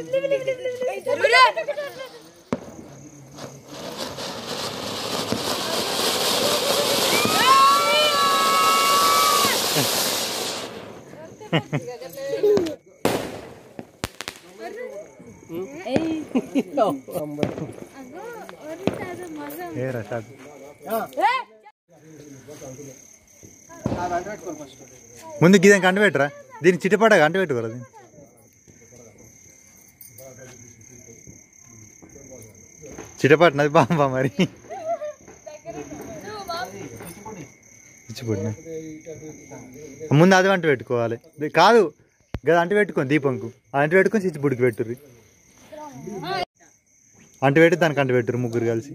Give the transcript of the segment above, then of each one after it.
ఏ రసాద్ ముందు గిదానికి అంటు పెట్టరా దీన్ని చిట్టపడగా అంటు పెట్టుకోరా దీన్ని చిటపట్టినది బాంబా మరి ఇచ్చిపోడిన ముందు అది అంటు పెట్టుకోవాలి ఇది కాదు గది అంటు పెట్టుకోండి దీపంకు ఆ అంటు పెట్టుకొని చిచ్చి బుడికి పెట్టుర్రి అంటు పెట్టి దానికి అంటు పెట్టుర్రు ముగ్గురు కలిసి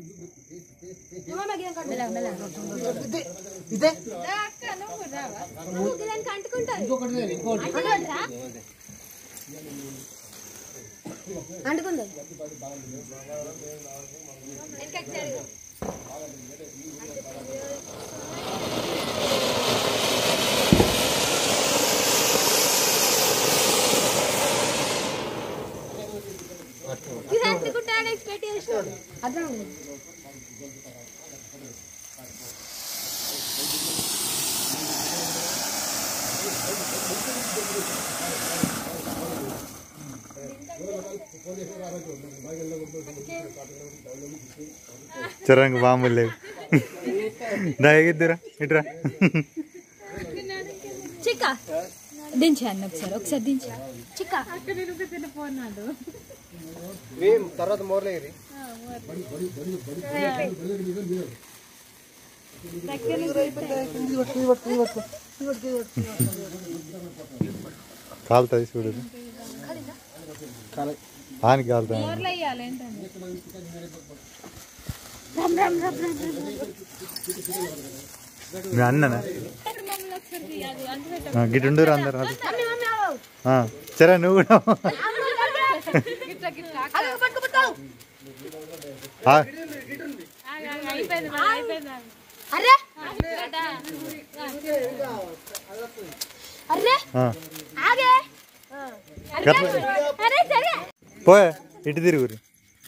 అంటుకుంది ఇది అంటుకుంటాను ఎక్స్పెక్ట్ చేసిన అర్థం ఉంది చిరంగ బాంబులు లేవు దయగిద్దురా ఇట్రా చిక్క దించే అన్న ఒకసారి ఒకసారి దించే చిక్క తర్వాత మోర్లేరి కాలుతుంది చూడు ఆనికి కాలుతుంది మీ అన్ననా ఆ, గిటుండూరు అందరు అది ఆ, సరే నువ్వు కూడా ఆ, అరే అరే ఆ. ఆగే గట్ల అరే సరే పోయే ఇటు తిరుగురు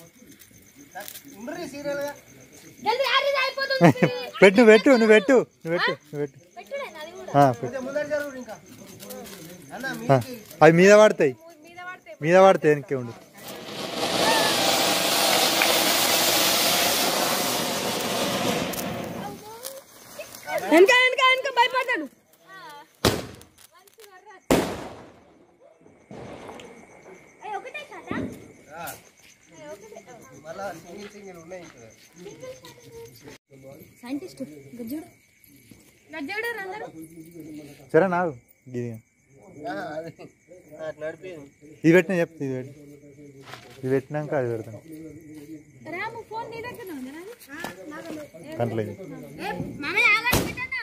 జల్దీ ఆరి అయిపోతుంది పెట్టు పెట్టు నువ్వు పెట్టు నువ్వు పెట్టు నువ్వు పెట్టు పెట్టుడే నాది కూడా ఆ, పెట్టు ముందర జరుగు ఇంకా అన్న ఆ, అవి మీద పడతాయి మీద పడతాయి వెనక్కి ఉండు వెనక వెనక వెనక భయపడతాడు ఒకటే కదా మళ్ళా సింగిల్ సింగిల్ ఉన్నాయి ఇంకా సైంటిస్ట్ గజ్జుడు గజ్జుడు అందరూ సరే నాకు ఇది ఆ, అది ఆ, నడిపి ఇది పెట్టిన చెప్తా ఇది పెట్టి ఇది పెట్టినాక అది పెడతాను రాము ఫోన్ నీ దగ్గర ఉంది కంట్లో మమ్మీ ఆగండి పెట్టన్నా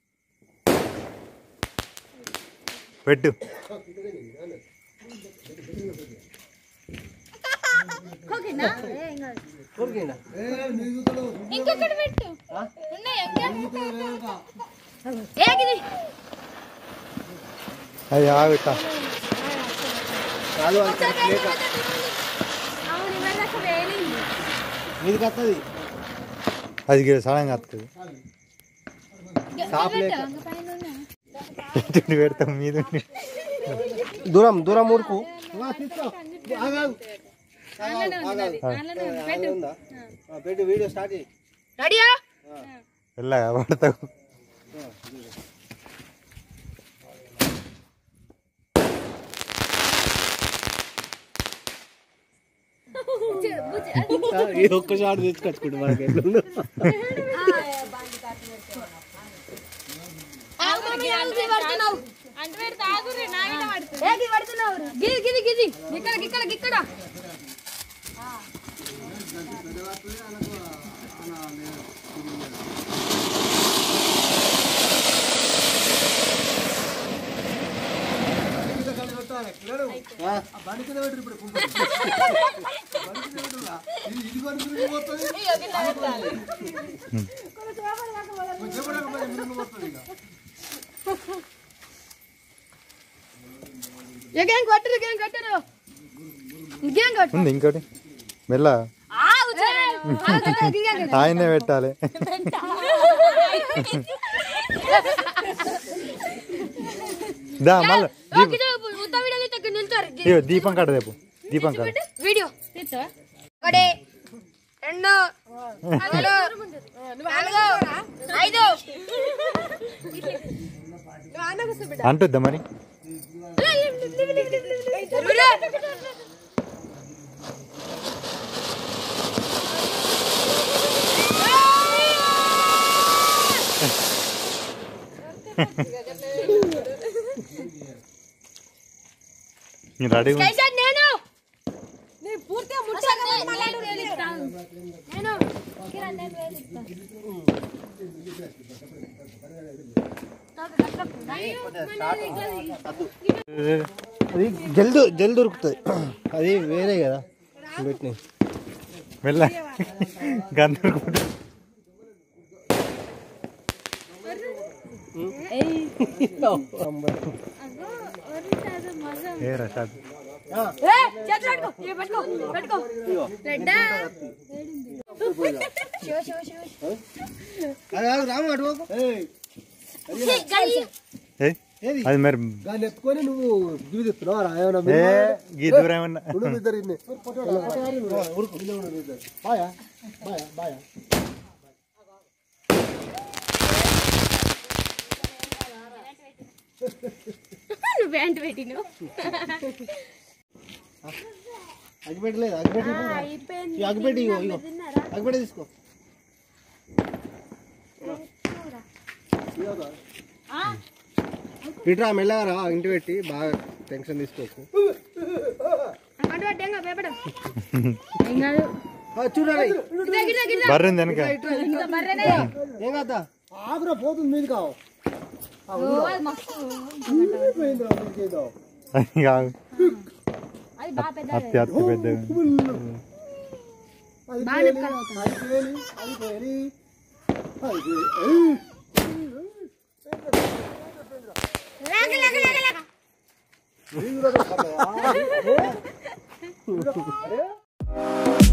పెట్టు ఓకేనా ఏం కాదు కొరికిందా ఇంకొకటి పెట్టు ఉన్నాయా ఏగిది అది ఆగుతా కాదు అంత లేక అవును ఇవాళ వేలింది మీదికి వస్తుంది అది గిడ సడన్గా వస్తుంది సాప్ లేక పైన ఉన్నాయి ఇటు పెడతాం మీద ఉండి. దూరం దూరం ఊరుకు ఆగాగు. ఉందా? ఆ, పెట్టు వీడియో స్టార్ట్ చేయి రెడీయా ఎల్లగా పడతావు ఈ ఒక్క షాట్ తెచ్చుకొచ్చుకుంటు మనకి ఎట్లుందో గిది గిది గిది గిక్కడ గిక్కడ గిక్కడ ఏం కట్టరు ఏం కట్టరు ఇంకేం కొట్టు ఉంది ఇంకోటి మెల్ల ఆ, ఉచ్చారణ. ఆ, కొట్టు, ఇంకేం కొట్టు. ఆయనే పెట్టాలి దా మళ్ళీ ఓకే, ఇది మొత్తం వీడియో తీస్తే ఇక్కడ నిల్చోరు. ఇగో దీపం కాడ రేపు దీపం కాడ వీడియో ఒకటి రెండు మూడు నాలుగు ఐదు అంటుద్దా మరి వీడియో. రెడీ కైసాడ్ నేను పూర్తిగా ముట్టాను నేను కిరణ్ నేను వేలిస్తా. అది జల్దు జల్ది దొరుకుతుంది అది వేరే కదా పెట్టిన మెల్ల గందరు ఏ రషాద్ ఏ, చేతులు పట్టుకో, ఇవి పట్టుకో, పట్టుకో. రెడ్డా? శివ, శివ, శివ. అది కాదు, రాము అటు పోకు. ఛీ, గడి. ఏ ఏది అది మరి దాన్ని ఎత్తుకొని నువ్వు జీవిస్తున్నావు రా ఏమన్నా ఏ మీరు గీ దూరం ఏమన్నా ఉండు మీ ఇద్దరు ఇన్ని. ఉరుకు. బాయా బాయా బాయా నువ్వు ప్యాంట్ పెట్టిను అగ్గిపెట్టలేదు అగ్గిపెట్టి ఈ అగ్గిపెట్టి ఇగో ఇగో అగ్గిపెట్టి తీసుకో ఇట్రా మెల్లగా రా ఇంటి పెట్టి బాగా టెన్షన్ తీసుకోకు అటు పట్టు, ఏం కాదు, భయపడు. ఏం కాదు. ఆ, చూడరా రేయ్. గిట్ల, గిట్ల, గిట్ల. బర్రెంది వెనక ఇంకా బర్రెనే. ఏం కాదా ఆగురా పోతుంది మీది కావు ఓ, అది మస్తు. అది కాదు అది బాగా పెద్ద అత్తి అత్తి పెద్ద బాగా నొక్కలు అవుతుంది. లాగ, లాగ, లాగ, లాగ. అరే